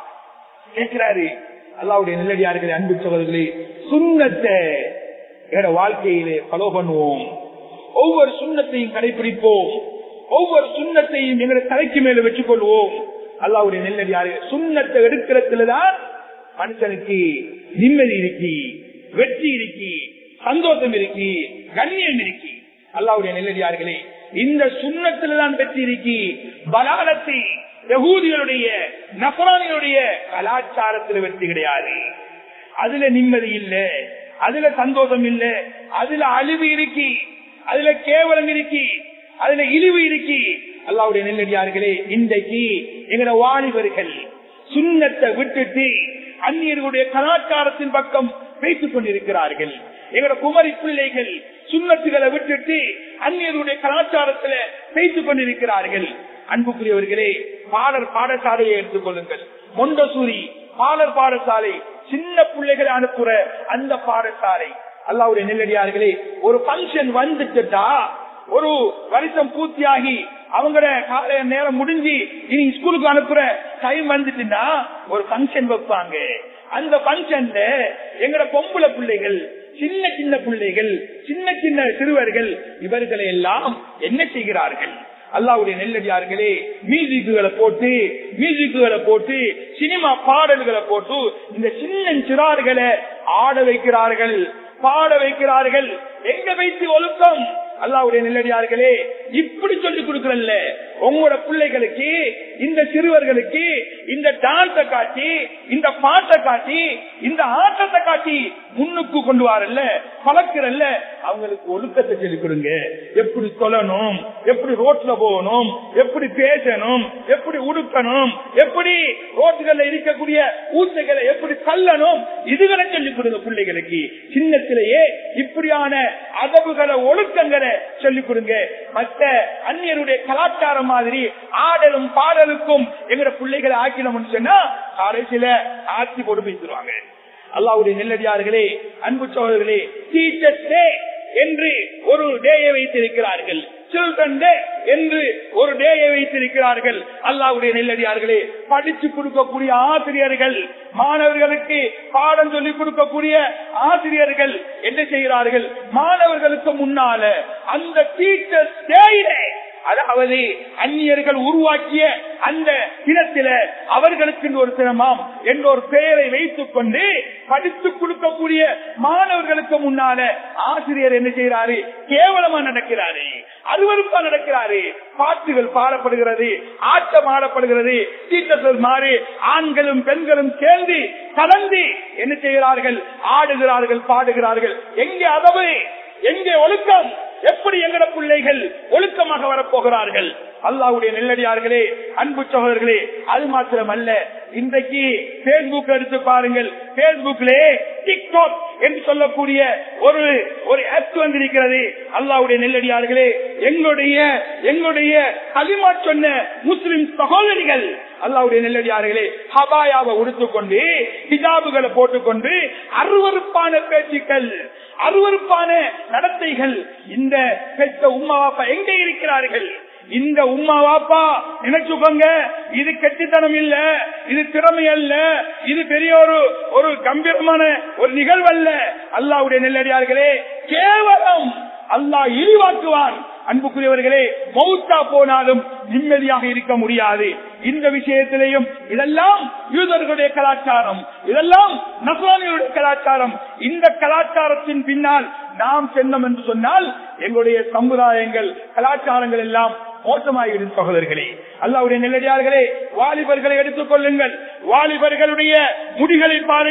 கேட்கிறாரு அல்லாவுடைய நல்லடியார்களே அன்பு சகோதரர்களே சுண்ணத்தை எங்களோட வாழ்க்கையிலே ஃபாலோ பண்ணுவோம் ஒவ்வொரு சுண்ணத்தையும் கடைபிடிப்போம் ஒவ்வொரு சுண்ணத்தையும் எங்களுடைய தலைக்கு மேல வச்சுக் கொள்வோம் அல்லாவுடைய நெல்லடியாரு சுண்ணத்தை எடுக்கிறதுலதான் மனுஷனுக்கு நிம்மதி இருக்கி வெற்றி இருக்கி சந்தோஷம் இருக்கி கண்ணியம் இருக்கி அல்லாவுடைய நெல்லடியார்களே இந்த சுண்ணத்துல தான் வெற்றி இருக்கி பலாலத்தை யகூதிகளுடைய நபரானிகளுடைய கலாச்சாரத்தில் வெற்றி கிடையாது அதுல நிம்மதி இல்ல அதுல சந்தோஷம் இல்ல அதுல அழிவு இருக்கி அதுல கேவலம் இருக்கி அதுல இழிவு இருக்கி அல்லாவுடைய நெல்லடியார்களே இன்றைக்கு எங்களோட வாலிபர்கள் சுண்ணத்தை விட்டுட்டு அந்நியர்களுடைய கலாச்சாரத்தின் பக்கம் பேசிக் கொண்டிருக்கிறார்கள் எங்களோட குமரி பிள்ளைகள் சுண்ணத்துகளை விட்டுட்டு அந்நியர்களுடைய கலாச்சாரத்துல பேசிக் கொண்டிருக்கிறார்கள் அன்புக்குரியவர்களே பாடர் பாடசாலையை எடுத்துக்கொள்ளுங்கள் மொண்டசூரி பாலர் பாடசாலை சின்ன பிள்ளைகளை அனுப்புற அந்த பாடசாலை அல்லாவுடைய நெல்லடியார்களே ஒரு பங்கன் வந்துட்டா ஒரு வருஷம் பூர்த்தியாகி அவங்களோட கால நேரம் முடிஞ்சு இனி ஸ்கூலுக்கு அனுப்புற டைம் வந்துட்டுன்னா ஒரு பங்கன் வைப்பாங்க அந்த பங்கன்ல எங்கட பொம்பளை பிள்ளைகள் சின்ன சின்ன பிள்ளைகள் சின்ன சின்ன சிறுவர்கள் இவர்களை எல்லாம் என்ன செய்கிறார்கள் அல்லாவுடைய நெல்லடியார்களே மியூசிக்குகளை போட்டு மியூசிக்குகளை போட்டு சினிமா பாடல்களை போட்டு இந்த சின்ன சிறார்களை ஆட வைக்கிறார்கள் பாட வைக்கிறார்கள் எங்க வைத்து ஒழுக்கம் அல்லாவுடைய நெல்லடியார்களே இப்படி சொல்லி கொடுக்கறல்ல உங்களோட பிள்ளைகளுக்கு இந்த சிறுவர்களுக்கு இந்த டான்ஸை காட்டி இந்த பாட்டை காட்டி இந்த ஆட்டத்தை காட்டி முன்னுக்கு கொண்டு வரல பழக்கிறல்ல அவங்களுக்கு ஒழுக்கத்தை சொல்லிக் கொடுங்க எப்படி சொல்லணும் எப்படி ரோட்ல போகணும் எப்படி பேசணும் எப்படி உடுக்கணும் எப்படி ரோட்டுகள்ல இருக்கக்கூடிய ஊசைகளை எப்படி தள்ளணும் இதுகளை சொல்லிக் கொடுங்க பிள்ளைகளுக்கு சின்னத்திலேயே இப்படியான அதவுகளை ஒழுக்கங்களை சொல்லிக் கொடுங்க மற்ற அந்நியருடைய கலாச்சாரம் மாதிரி ஆடலும் பாடலுக்கும் எங்களோட பிள்ளைகளை ஆக்கினோம்னு சொன்னா கடைசியில ஆட்சி போட்டு பேசிடுவாங்க அல்லாவுடைய நெல்லடியார்களே அன்பு சோழர்களே டீச்சர்ஸ் டே என்று ஒரு டேயை வைத்திருக்கிறார்கள் சில்ட்ரன் டே என்று ஒரு டேயை வைத்திருக்கிறார்கள் அல்லாவுடைய நெல்லடியார்களே படிச்சு கொடுக்கக்கூடிய ஆசிரியர்கள் மாணவர்களுக்கு பாடம் சொல்லிக் கொடுக்கக்கூடிய ஆசிரியர்கள் என்ன செய்கிறார்கள் மாணவர்களுக்கு முன்னால அந்த டீச்சர்ஸ் டேயிலே அதாவது அந்நியர்கள் உருவாக்கிய அந்த தினத்தில அவர்களுக்கு ஒரு தினமாம் என்ற ஒரு பெயரை வைத்துக் கொண்டு படித்துக் கொடுக்கக்கூடிய மாணவர்களுக்கு முன்னால ஆசிரியர் என்ன செய்யறாரு கேவலமா நடக்கிறாரு அருவருப்பா நடக்கிறாரு பாட்டுகள் பாடப்படுகிறது ஆட்டம் ஆடப்படுகிறது டீச்சர்கள் மாறி ஆண்களும் பெண்களும் சேர்ந்து கலந்து என்ன செய்கிறார்கள் ஆடுகிறார்கள் பாடுகிறார்கள் எங்கே அதவு எங்கே ஒழுக்கம் எப்படி எங்கட பிள்ளைகள் ஒழுக்கமாக வரப்போகிறார்கள் அல்லாவுடைய நெல்லடியார்களே அன்பு சகோதரர்களே அது மாத்திரம் அல்ல இன்றைக்கு பேஸ்புக் எடுத்து பாருங்கள் பேஸ்புக்லே டிக்டாக் என்று சொல்லக்கூடிய ஒரு ஒரு ஆப் வந்திருக்கிறது அல்லாவுடைய நெல்லடியார்களே எங்களுடைய எங்களுடைய களிமா சொன்ன முஸ்லிம் சகோதரிகள் அல்லாவுடைய நெல்லடியார்களே ஹபாயாவை உடுத்துக்கொண்டு ஹிஜாபுகளை போட்டுக்கொண்டு அருவறுப்பான பேச்சுக்கள் அருவறுப்பான நடத்தைகள் இந்த பெற்ற உமா பாப்பா எங்கே இருக்கிறார்கள் இந்த உமா வாப்பா நினைச்சுக்கோங்க இது கெட்டித்தனம் இல்ல இது திறமை அல்ல இது பெரிய ஒரு ஒரு கம்பீரமான ஒரு நிகழ்வு அல்ல அல்லாவுடைய நெல்லடியார்களே கேவலம் அல்லாஹ் இழிவாக்குவான் அன்புக்குரியவர்களே மௌத்தா போனாலும் நிம்மதியாக இருக்க முடியாது இந்த விஷயத்திலேயும் இதெல்லாம் யூதர்களுடைய கலாச்சாரம் இதெல்லாம் நசுவானியுடைய கலாச்சாரம் இந்த கலாச்சாரத்தின் பின்னால் நாம் சென்னோம் என்று சொன்னால் எங்களுடைய சமுதாயங்கள் கலாச்சாரங்கள் எல்லாம் மோசமாகிவிடும் சகோதரர்களே அல்லாவுடைய நெல்லடியார்களே வாலிபர்களை எடுத்துக் கொள்ளுங்கள் வாலிபர்களுடைய முடிகளை பாருங்கள்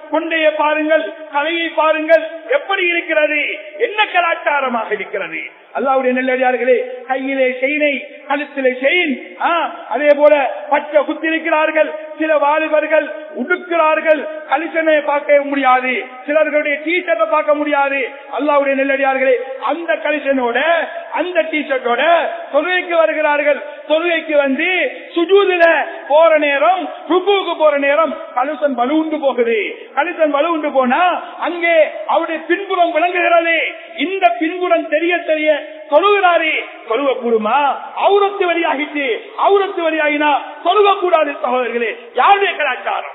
கொண்டைய பாருங்கள் கலையை பாருங்கள் எப்படி இருக்கிறது என்ன கலாச்சாரமாக இருக்கிறது அல்லாவுடைய நெல்லடியார்களே கையிலே செயினை கழுத்திலே செயின் அதே போல பச்சை குத்திருக்கிறார்கள் சில வாலிபர்கள் உடுக்கிறார்கள் கலிசனை பார்க்க முடியாது சிலர்களுடைய டீஷர்ட்டை பார்க்க முடியாது அல்லாவுடைய நெல்லடியார்களே அந்த கலிசனோட அந்த டீஷர்ட்டோட தொழுகைக்கு வருகிறார்கள் தொழுகைக்கு வந்து சுஜூதுல போற நேரம் ருக்குவுக்கு போற நேரம் கலுசன் வலுவுண்டு போகுது கலுசன் வலுவுண்டு போனா அங்கே அவருடைய பின்புறம் விளங்குகிறது இந்த பின்புறம் தெரிய தெரிய தொழுகிறாரே தொழுவ கூடுமா அவுரத்து வழியாகிட்டு அவுரத்து வழியாகினா தொழுவ கூடாது சகோதரர்களே யாருடைய கலாச்சாரம்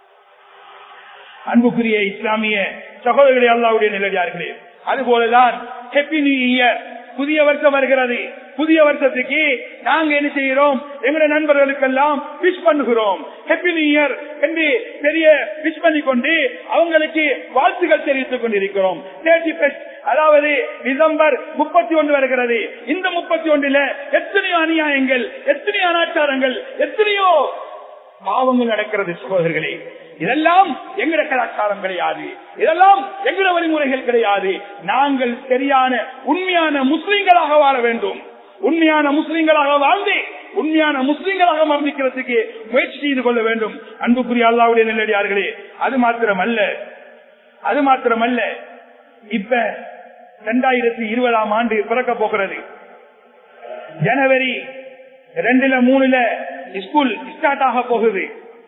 அன்புக்குரிய இஸ்லாமிய சகோதரர்களே அல்லாவுடைய நிலையார்களே அதுபோலதான் ஹெப்பி நியூ இயர் புதிய வருஷம் வருகிறது புதிய வருஷத்துக்கு நாங்க என்ன செய்கிறோம் எங்களுடைய நண்பர்களுக்கெல்லாம் விஷ் பண்ணுகிறோம் ஹெப்பி நியூ இயர் என்று பெரிய விஷ் பண்ணி கொண்டு அவங்களுக்கு வாழ்த்துக்கள் தெரிவித்துக் கொண்டிருக்கிறோம் அதாவது டிசம்பர் முப்பத்தி ஒன்று வருகிறது இந்த முப்பத்தி ஒன்றில எத்தனையோ அநியாயங்கள் எத்தனையோ அனாச்சாரங்கள் எத்தனையோ பாவங்கள் நடக்கிறது சகோதரர்களே இதெல்லாம் எங்கட கலாச்சாரம் கிடையாது இதெல்லாம் எங்கட வழிமுறைகள் கிடையாது நாங்கள் சரியான உண்மையான முஸ்லிம்களாக வாழ வேண்டும் உண்மையான முஸ்லிம்களாக வாழ்ந்து உண்மையான முஸ்லிம்களாக மரணிக்கிறதுக்கு முயற்சி செய்து கொள்ள வேண்டும் அன்புக்குரிய அல்லாவுடைய நெல்லடியார்களே அது மாத்திரமல்ல அது மாத்திரமல்ல இப்ப இரண்டாயிரத்தி இருபதாம் ஆண்டு பிறக்க போகிறது ஜனவரி ரெண்டுல மூணுல ஸ்கூல் ஸ்டார்ட் ஆக போகுது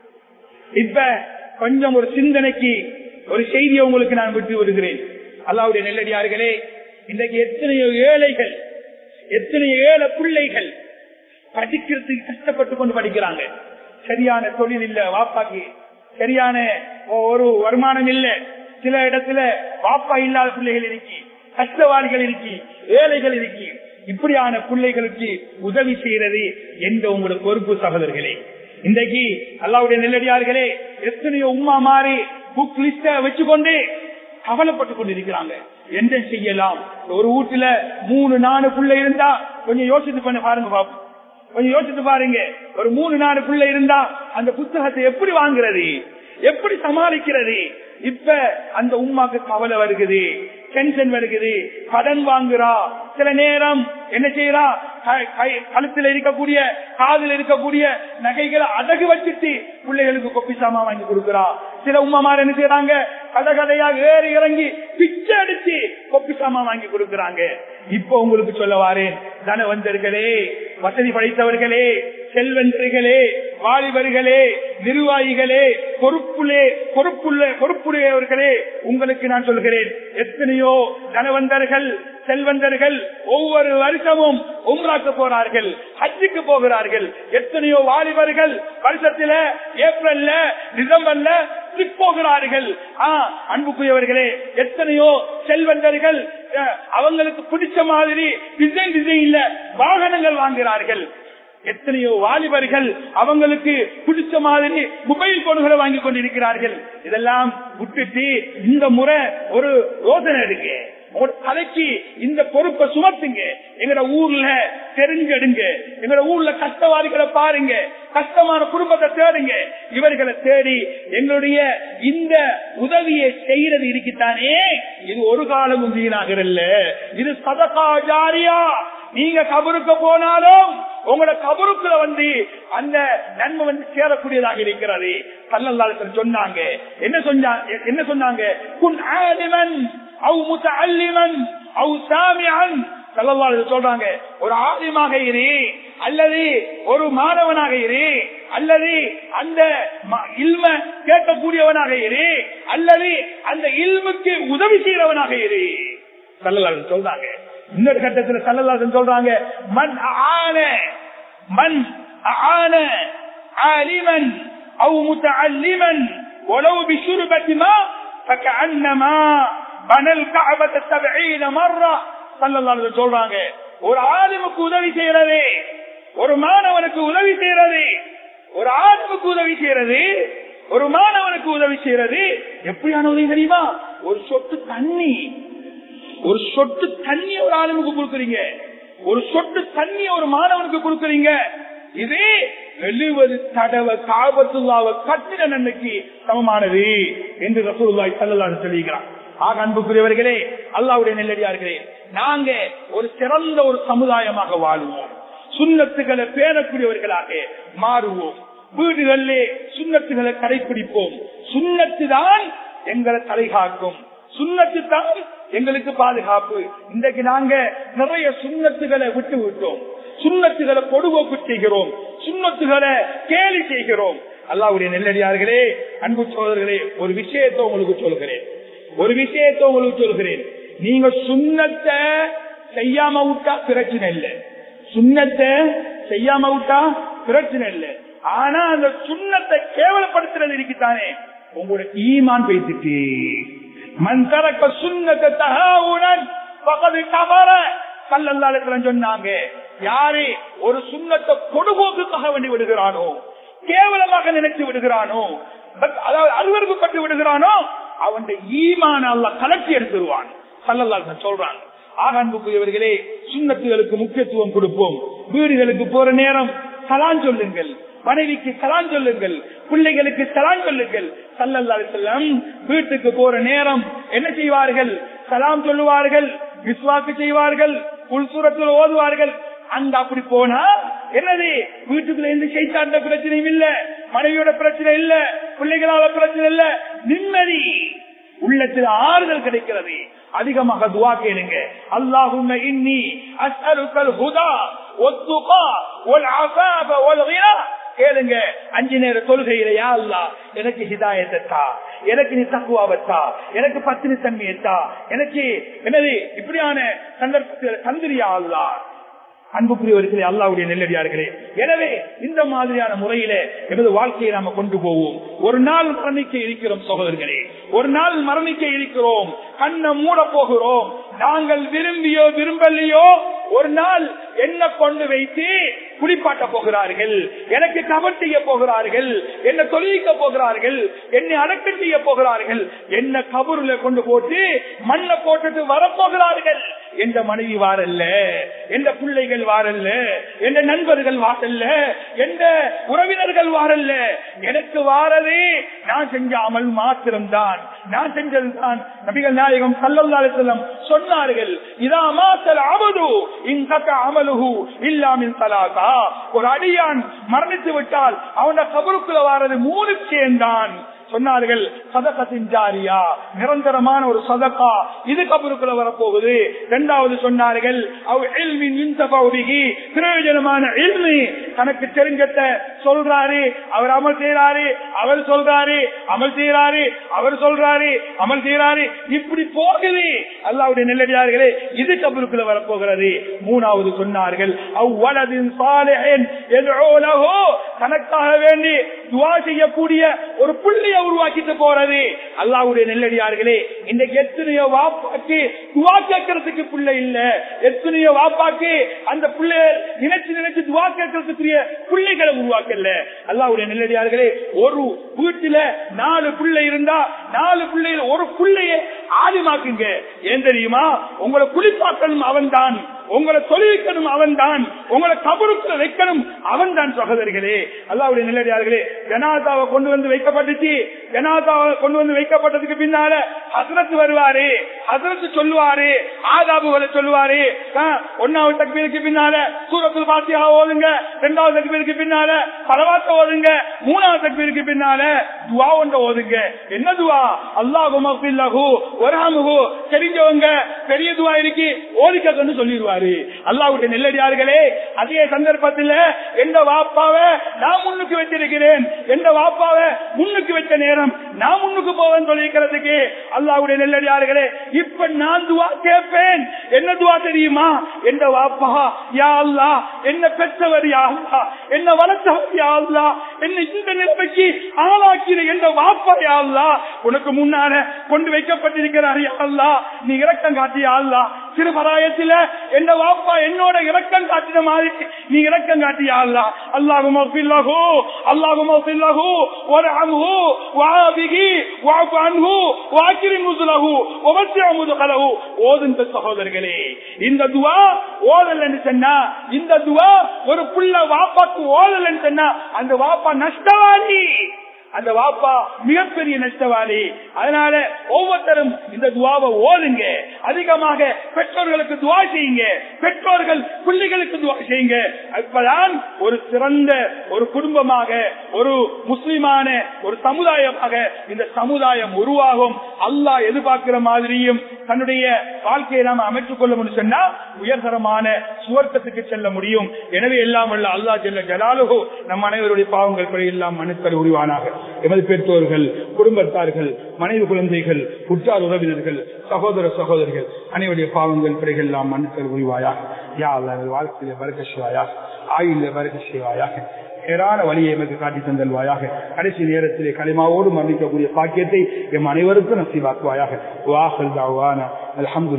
இப்ப கொஞ்சம் ஒரு சிந்தனைக்கு ஒரு செய்தியை உங்களுக்கு நான் விட்டு வருகிறேன் அல்லாவுடைய நெல்லடியார்களே இன்றைக்கு எத்தனையோ ஏழைகள் எத்தனையோ ஏழை பிள்ளைகள் படிக்கிறதுக்கு கஷ்டப்பட்டு கொண்டு படிக்கிறாங்க சரியான தொழில் இல்ல வாப்பாக்கு சரியான ஒரு வருமானம் இல்ல சில இடத்துல வாப்பா இல்லாத பிள்ளைகள் இருக்கி கஷ்டவாளிகள் இருக்கி ஏழைகள் இருக்கி இப்படியான பிள்ளைகளுக்கு உதவி செய்யறது எந்த உங்களோட பொறுப்பு சகோதரர்களே இன்றைக்கு அல்லாவுடைய நெல்லடியார்களே எத்தனையோ உமா மாறி புக் லிஸ்ட வச்சுக்கொண்டு கவலைப்பட்டு கொண்டிருக்கிறாங்க என்ன செய்யலாம் ஒரு வீட்டுல மூணு நாலு பிள்ளை இருந்தா கொஞ்சம் யோசித்து பண்ண பாருங்க பாப்போம் கொஞ்சம் யோசித்து பாருங்க ஒரு மூணு நாலு பிள்ளை இருந்தா அந்த புத்தகத்தை எப்படி வாங்குறது எப்படி சமாளிக்கிறது இப்ப அந்த உமாக்கு கவலை வருகுது டென்ஷன் வருகுது கடன் வாங்குறா சில நேரம் என்ன செய்யறா கழுத்துல இருக்கக்கூடிய காதில் இருக்கக்கூடிய நகைகளை அடகு வச்சுட்டு பிள்ளைகளுக்கு கொப்பி சாமா வாங்கி கொடுக்கிறா சில உமாமார் என்ன செய்யறாங்க கதை கதையா ஏறி இறங்கி பிச்சை அடிச்சு கொப்பி சாமா வாங்கி கொடுக்கறாங்க இப்ப உங்களுக்கு சொல்ல வாரேன் தனவந்தர்களே வசதி படைத்தவர்களே செல்வந்தர்களே வாலிபர்களே நிர்வாகிகளே பொறுப்புலே பொறுப்புள்ள பொறுப்புடையவர்களே உங்களுக்கு நான் சொல்கிறேன் எத்தனையோ தனவந்தர்கள் செல்வந்தர்கள் ஒவ்வொரு வருஷமும் உம்ராக்கு போறார்கள் ஹஜ்ஜுக்கு போகிறார்கள் எத்தனையோ வாலிபர்கள் வருஷத்துல ஏப்ரல்ல டிசம்பர்ல ட்ரிப் போகிறார்கள் அன்புக்குரியவர்களே எத்தனையோ செல்வந்தர்கள் அவங்களுக்கு பிடிச்ச மாதிரி டிசைன் டிசைன்ல வாகனங்கள் வாங்குகிறார்கள் எத்தனையோ வாலிபர்கள் அவங்களுக்கு பிடிச்ச மாதிரி மொபைல் போன்களை வாங்கி கொண்டிருக்கிறார்கள் இதெல்லாம் விட்டுட்டு இந்த முறை ஒரு யோசனை இருக்கு உங்களோட தலைக்கு இந்த பொறுப்பை சுமத்துங்க எங்கட ஊர்ல தெரிஞ்செடுங்க எங்கட ஊர்ல கஷ்டவாதிகளை பாருங்க கஷ்டமான குடும்பத்தை தேடுங்க இவர்களை தேடி எங்களுடைய இந்த உதவியை செய்யறது இருக்குத்தானே இது ஒரு காலமும் வீணாகிறல்ல இது சதகா ஜாரியா நீங்க கபருக்கு போனாலும் உங்களோட கபருக்குள்ள வந்து அந்த நன்மை வந்து சேரக்கூடியதாக இருக்கிறது கல்லல்லாளத்தில் சொன்னாங்க என்ன சொன்னாங்க என்ன சொன்னாங்க குன் ஆலிமன் அவு முத்தல்லிமன் அவு சாமியன் சொல்றாங்க ஒரு ஆலிமாக இரு அல்லது ஒரு மாணவனாக இரு அல்லது அந்த இல்ம கேட்கக்கூடியவனாக இரு அல்லது அந்த இல்முக்கு உதவி செய்யறவனாக இரு சல்லல்லாஹு சொல்றாங்க இன்னொரு கட்டத்தில் சல்லல்லாஹு சொல்றாங்க மண் ஆன மண் ஆன ஆலிமன் அவு முத்தல்லிமன் ولو بشربة ماء فكأنما بنى الكعبة سبعين مرة சொல்றாங்க ஒரு ஆலிமுக்கு உதவி செய்யறது ஒரு மாணவனுக்கு உதவி செய்யறது ஒரு ஆலிமுக்கு உதவி செய்யறது ஒரு மாணவனுக்கு உதவி செய்யறது எப்படியான உதவி தெரியுமா ஒரு சொட்டு தண்ணி ஒரு சொட்டு தண்ணி ஒரு ஆளுமுக்கு கொடுக்குறீங்க ஒரு சொட்டு தண்ணி ஒரு மாணவனுக்கு கொடுக்குறீங்க இது எழுபது தடவை காபத்துல்லாவை கட்டிட நன்மைக்கு சமமானது என்று ரசூலுல்லாய் சல்லல்லாஹு சொல்லுகிறார் ஆக அன்புக்குரியவர்களே அல்லாவுடைய நெல்லடியார்களே நாங்க ஒரு சிறந்த ஒரு சமுதாயமாக வாழுவோம் சுண்ணத்துகளை பேணக்கூடியவர்களாக மாறுவோம் வீடுகளிலே சுண்ணத்துகளை கடைபிடிப்போம் சுண்ணத்து தான் எங்களை தலைகாக்கும் சுண்ணத்து தான் எங்களுக்கு பாதுகாப்பு இன்றைக்கு நாங்க நிறைய சுண்ணத்துகளை விட்டு விட்டோம் சுண்ணத்துகளை பொடுபோக்கு செய்கிறோம் சுண்ணத்துகளை கேலி செய்கிறோம் அல்லாவுடைய நெல்லடியார்களே அன்பு சோதர்களே ஒரு விஷயத்தை உங்களுக்கு சொல்கிறேன் ஒரு விஷயத்தை உங்களுக்கு சொல்கிறேன் நீங்க சுண்ணத்தை செய்யாம விட்டா பிரச்சனை இல்லை சுண்ணத்தை செய்யாம விட்டா பிரச்சனை இல்லை ஆனா அந்த சுண்ணத்தை கேவலப்படுத்துறது இருக்குதானே உங்களோட ஈமான் பேசிட்டு மண் தரக்க சுண்ணத்தை தகாவுடன் பகது கவர கல்லல்லாளர்கள் சொன்னாங்க யாரு ஒரு சுண்ணத்தை பொடுபோக்குக்காக வேண்டி விடுகிறானோ கேவலமாக நினைச்சு விடுகிறானோ அதாவது அருவறுப்பட்டு விடுகிறானோ அவன் ஈமான அல்ல கலட்டி எடுத்துருவான் கல்லல்லாள் சொல்றான் ஆக அன்புக்குரியவர்களே சுண்ணத்துகளுக்கு முக்கியத்துவம் கொடுப்போம் வீடுகளுக்கு போற நேரம் சலான் சொல்லுங்கள் மனைவிக்கு சலான் சொல்லுங்கள் பிள்ளைகளுக்கு சலான் சொல்லுங்கள் சல்லல்லா செல்லம் வீட்டுக்கு போற நேரம் என்ன செய்வார்கள் சலாம் சொல்லுவார்கள் விஸ்வாக்கு செய்வார்கள் உள்சூரத்தில் ஓதுவார்கள் அங்க அப்படி போனா என்னது வீட்டுக்குள்ள எந்த சைத்தாண்ட பிரச்சனையும் இல்ல மனைவியோட பிரச்சனை இல்ல பிள்ளைகளால பிரச்சனை இல்ல நிம்மதி உள்ளத்தில் ஆறுதல் கிடைக்கிறது அதிகமாக துவா கேளுங்க அல்லாஹும்ம இன்னி அஸ்அலுக்கல் ஹுதா வத்துகா வல் அஃபாஃப வல் கினா கேளுங்க அஞ்சு நேர தொழுகையிலையா அல்லா எனக்கு ஹிதாயத்தா எனக்கு நீ தக்குவாவத்தா எனக்கு பத்தினி தன்மையத்தா எனக்கு என்னது இப்படியான சந்தர்ப்பத்தில் தந்திரியா அல்லா அன்புக்குரியவர்களே அல்லாவுடைய நெல்லடியார்களே எனவே இந்த மாதிரியான முறையில எனது வாழ்க்கையை நாம கொண்டு போவோம் ஒரு நாள் மரணிக்க இருக்கிறோம் சகோதரர்களே ஒரு நாள் மரணிக்க இருக்கிறோம் கண்ணை மூட போகிறோம் நாங்கள் விரும்பியோ விரும்பலையோ ஒரு நாள் என்ன கொண்டு வைத்து குளிப்பாட்ட போகிறார்கள் எனக்கு கவர் செய்ய போகிறார்கள் என்ன தொழிலிக்க போகிறார்கள் என்னை அடக்கம் செய்ய போகிறார்கள் என்ன கபூர்ல கொண்டு போட்டு மண்ணை போட்டுட்டு வரப்போகிறார்கள் எந்த மனைவி வாரல்ல எந்த பிள்ளைகள் வாரல்ல எந்த நண்பர்கள் வாரல்ல எந்த உறவினர்கள் வாரல்ல எனக்கு வாரதே நான் செஞ்ச அமல் மாத்திரம்தான் நான் செஞ்சதுதான் நபிகள் நாயகம் சல்லல்லாஹு சொன்னார்கள் இதா மாத்தல் அமது இன்சக அமலுஹு இல்லாமின் சலாதா ஒரு அடியான் மரணித்து விட்டால் அவன கபருக்குள்ள வாரது மூணு சேர்ந்தான் சொன்னார்கள் சதகத்தின் ஜாரியா நிரந்தரமான ஒரு சதக்கா இது கபருக்குள்ள வரப்போகுது இரண்டாவது சொன்னார்கள் பிரயோஜனமான இல்மி தனக்கு தெரிஞ்சத சொல்றாரு அவர் அமல் செய்யறாரு அவர் சொல்றாரு அமல் செய்யறாரு அவர் சொல்றாரு அமல் செய்யறாரு இப்படி போகுது அல்லாவுடைய நெல்லடியார்களே இது கபருக்குள்ள வரப்போகிறது மூணாவது சொன்னார்கள் அவ்வளதின் சாலையன் தனக்காக வேண்டி துவா செய்யக்கூடிய ஒரு புள்ளிய உருவாக்கிட்டு போறது அல்லாவுடைய நெல்லடியார்களே இன்றைக்கு எத்தனையோ வாப்பாக்கு துவா கேட்கறதுக்கு பிள்ளை இல்ல எத்தனையோ வாப்பாக்கு அந்த பிள்ளைய நினைச்சு நினைச்சு துவா கேட்கறதுக்குரிய பிள்ளைகளை உருவாக்கல அல்லாவுடைய நெல்லடியார்களே ஒரு வீட்டுல நாலு பிள்ளை இருந்தா நாலு பிள்ளைகள் ஒரு பிள்ளைய ஆதிமாக்குங்க ஏன் தெரியுமா உங்களை குளிப்பாக்கணும் அவன் தான் உங்களை தொழிலிக்கணும் அவன் தான் உங்களை கபருக்குள்ள வைக்கணும் அவன் தான் சகோதரிகளே அல்லாவுடைய நிலையார்களே ஜனாதாவை கொண்டு வந்து வைக்கப்பட்டுச்சு ஜனாதாவை கொண்டு வந்து வைக்கப்பட்டதுக்கு பின்னால ஹசரத்து வருவாரு ஹசரத்து சொல்லுவாரு ஆதாபுகளை சொல்லுவாரு ஒன்னாவது தக்பீருக்கு பின்னால சூரத்தில் பாத்தியா ஓதுங்க ரெண்டாவது தக்பீருக்கு பின்னால பலவாத்த ஓதுங்க மூணாவது தக்பீருக்கு பின்னால துவா ஒன்ற ஓதுங்க என்ன துவா அல்லாஹு மஃபில்லஹு வராமுகு தெரிஞ்சவங்க பெரிய துவா இருக்கு ஓதிக்கன்னு சொல்லிடுவாரு அல்லாவுடைய நெல்லடியார்களே அதே சந்தர்ப்பத்தில் எந்த வாப்பாவை நான் முன்னுக்கு வச்சிருக்கிறேன் எந்த வாப்பாவை முன்னுக்கு வச்ச நேரம் நான் முன்னுக்கு போவேன் சொல்லிக்கிறதுக்கு அல்லாவுடைய நெல்லடியார்களே இப்ப நான் துவா கேட்பேன் என்ன துவா தெரியுமா எந்த வாப்பா யா அல்லா என்ன பெற்றவர் யா அல்லா என்ன வளர்த்தவர் யா அல்லா என்ன இந்த நிலைமைக்கு ஆளாக்கிற எந்த வாப்பா யா அல்லா உனக்கு முன்னால கொண்டு வைக்கப்பட்டிருக்கிறார் யா அல்லா நீ இறக்கம் காட்டியா அல்லா சிறுபராயத்தில எந்த வாப்பா என்னோட இறக்கம் காட்டின மாதிரி நீ இறக்கம் காட்டியா அல்லா அல்லாஹும் அல்லாஹு அல்லாஹும் அல்லாஹு ஒரு அமுகு வாபிகி வாக்கு அன்ஹு வாக்கிரி முதுலகு ஒவத்திய முதுகலகு ஓதுந்த சகோதரர்களே இந்த துவா ஓதல் என்று சொன்னா இந்த துவா ஒரு புள்ள வாப்பாக்கு ஓதல் என்று சொன்னா அந்த வாப்பா நஷ்டவாளி அந்த வாப்பா மிகப்பெரிய நஷ்டவாளி அதனால ஒவ்வொருத்தரும் இந்த துவாவை ஓதுங்க அதிகமாக பெற்றோர்களுக்கு துவா செய்யுங்க பெற்றோர்கள் பிள்ளைகளுக்கு துவா செய்யுங்க அப்பதான் ஒரு சிறந்த ஒரு குடும்பமாக ஒரு முஸ்லிமான ஒரு சமுதாயமாக இந்த சமுதாயம் உருவாகும் அல்லாஹ் எதிர்பார்க்கிற மாதிரியும் தன்னுடைய வாழ்க்கையை நாம் அமைத்துக் கொள்ள முடியும் சொன்னா உயர்தரமான சுவர்க்கத்துக்கு செல்ல முடியும் எனவே எல்லாம் வல்ல அல்லா ஜெல்ல ஜலாலுகோ நம் அனைவருடைய பாவங்கள் பிழையெல்லாம் மனுக்கள் உருவானாக எமது பெற்றோர்கள் குடும்பத்தார்கள் மனைவி குழந்தைகள் உற்றார் உறவினர்கள் சகோதர சகோதரிகள் அனைவருடைய பாவங்கள் பிழைகள் எல்லாம் மனுக்கள் உருவாயாக யா அல்லா வாழ்க்கையில வரக்க செய்வாயாக ஆயுள வரக்க செய்வாயாக நேரான வழியை எமக்கு காட்டி தந்தல்வாயாக கடைசி நேரத்திலே களிமாவோடு மரணிக்கக்கூடிய பாக்கியத்தை எம் அனைவருக்கும் நசிவாக்குவாயாக வாசல் அலமது